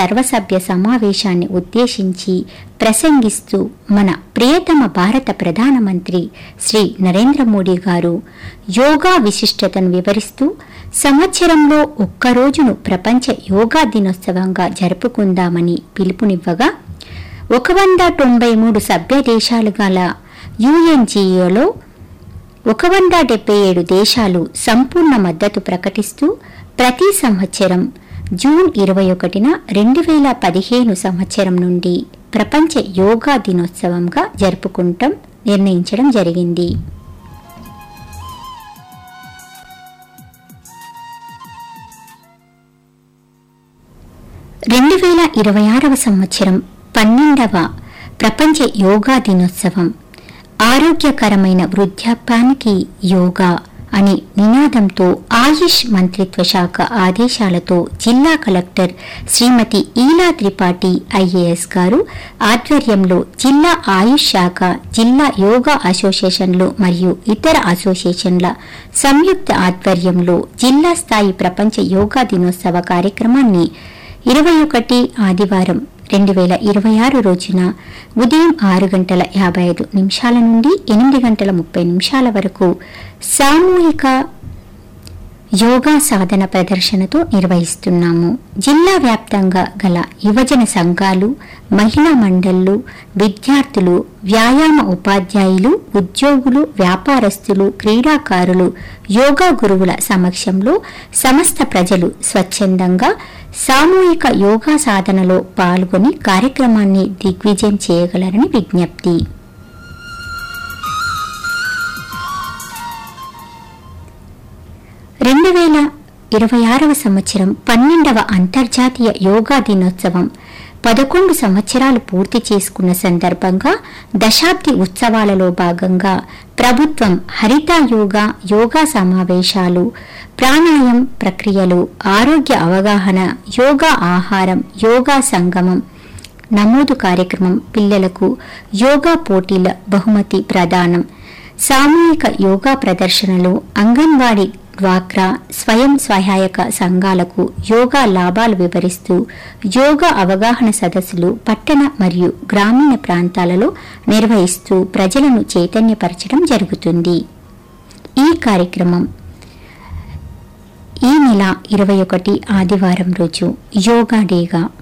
సర్వసభ్య సమావేశాన్ని ఉద్దేశించి ప్రసంగిస్తూ మన ప్రియతమ భారత ప్రధానమంత్రి శ్రీ నరేంద్ర మోడీ గారు యోగా విశిష్టతను వివరిస్తూ సంవత్సరంలో ఒక్క రోజును ప్రపంచ యోగా దినోత్సవంగా జరుపుకుందామని పిలుపునివ్వగా ఒక వంద తొంభై మూడు సభ్య దేశాలు గల యుఎన్జిఓలో ఒక వంద డెబ్బై ఏడు దేశాలు సంపూర్ణ మద్దతు ప్రకటిస్తూ ప్రతి సంవత్సరం జూన్ ఇరవై ఒకటిన రెండు వేల పదిహేను సంవత్సరం నుండి ప్రపంచ యోగా దినోత్సవంగా జరుపుకుంటాం నిర్ణయించడం జరిగింది రెండు వేల ఇరవై ఆరవ సంవత్సరం పన్నెండవ ప్రపంచ యోగా దినోత్సవం ఆరోగ్యకరమైన వృద్ధాప్యానికి యోగా అనే నినాదంతో ఆయుష్ మంత్రిత్వ శాఖ ఆదేశాలతో జిల్లా కలెక్టర్ శ్రీమతి ఈలా త్రిపాఠి ఐఏఎస్ గారు ఆధ్వర్యంలో జిల్లా ఆయుష్ శాఖ జిల్లా యోగా అసోసియేషన్లు మరియు ఇతర అసోసియేషన్ల సంయుక్త ఆధ్వర్యంలో జిల్లా స్థాయి ప్రపంచ యోగా దినోత్సవ కార్యక్రమాన్ని ఇరవై ఒకటి ఆదివారం రెండు వేల ఇరవై ఆరు రోజున ఉదయం ఆరు గంటల యాభై ఐదు నిమిషాల నుండి ఎనిమిది గంటల ముప్పై నిమిషాల వరకు సామూహిక యోగా సాధన ప్రదర్శనతో నిర్వహిస్తున్నాము జిల్లా వ్యాప్తంగా గల యువజన సంఘాలు మహిళా మండళ్లు విద్యార్థులు వ్యాయామ ఉపాధ్యాయులు ఉద్యోగులు వ్యాపారస్తులు క్రీడాకారులు యోగా గురువుల సమక్షంలో సమస్త ప్రజలు స్వచ్ఛందంగా సామూహిక యోగా సాధనలో పాల్గొని కార్యక్రమాన్ని దిగ్విజయం చేయగలరని విజ్ఞప్తి రెండు వేల ఇరవై ఆరవ సంవత్సరం పన్నెండవ అంతర్జాతీయ యోగా దినోత్సవం పదకొండు సంవత్సరాలు పూర్తి చేసుకున్న సందర్భంగా దశాబ్ది ఉత్సవాలలో భాగంగా ప్రభుత్వం హరిత యోగా యోగా సమావేశాలు ప్రాణాయం ప్రక్రియలు ఆరోగ్య అవగాహన యోగా ఆహారం యోగా సంగమం నమోదు కార్యక్రమం పిల్లలకు యోగా పోటీల బహుమతి ప్రదానం సామూహిక యోగా ప్రదర్శనలు అంగన్వాడీ డ్వాక్రా స్వయం సహాయక సంఘాలకు యోగా లాభాలు వివరిస్తూ యోగా అవగాహన సదస్సులు పట్టణ మరియు గ్రామీణ ప్రాంతాలలో నిర్వహిస్తూ ప్రజలను చైతన్యపరచడం జరుగుతుంది ఈ కార్యక్రమం ఈ నెల ఇరవై ఒకటి ఆదివారం రోజు యోగా డేగా